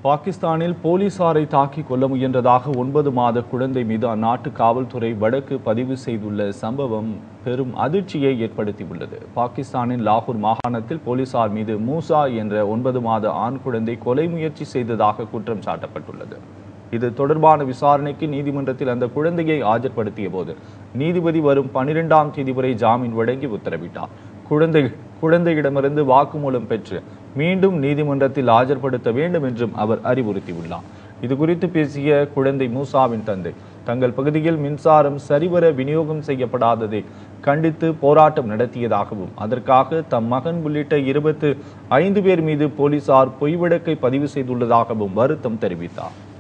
பாகிஸ்தானில் போலீசாரை தாக்கி கொல்ல முயன்றதாக ஒன்பது மாத குழந்தை மீது அந்நாட்டு காவல்துறை வழக்கு பதிவு செய்துள்ள சம்பவம் பெரும் அதிர்ச்சியை ஏற்படுத்தியுள்ளது பாகிஸ்தானின் லாகூர் மாகாணத்தில் போலீசார் மீது மூசா என்ற ஒன்பது மாத ஆண் குழந்தை கொலை முயற்சி செய்ததாக குற்றம் சாட்டப்பட்டுள்ளது இது தொடர்பான விசாரணைக்கு நீதிமன்றத்தில் அந்த குழந்தையை ஆஜர்படுத்திய போது நீதிபதி வரும் பனிரெண்டாம் தேதி வரை ஜாமீன் வழங்கி உத்தரவிட்டார் குழந்தை குழந்தையிடமிருந்து வாக்குமூலம் பெற்று மீண்டும் நீதிமன்றத்தில் ஆஜர்படுத்த வேண்டும் என்றும் அவர் அறிவுறுத்தியுள்ளார் இது குறித்து பேசிய குழந்தை மூசாவின் தந்தை தங்கள் பகுதியில் மின்சாரம் சரிவர விநியோகம் செய்யப்படாததை கண்டித்து போராட்டம் நடத்தியதாகவும் அதற்காக தம் மகன் உள்ளிட்ட இருபத்து ஐந்து பேர் மீது போலீசார் பொய் வழக்கை பதிவு செய்துள்ளதாகவும் வருத்தம் தெரிவித்தார்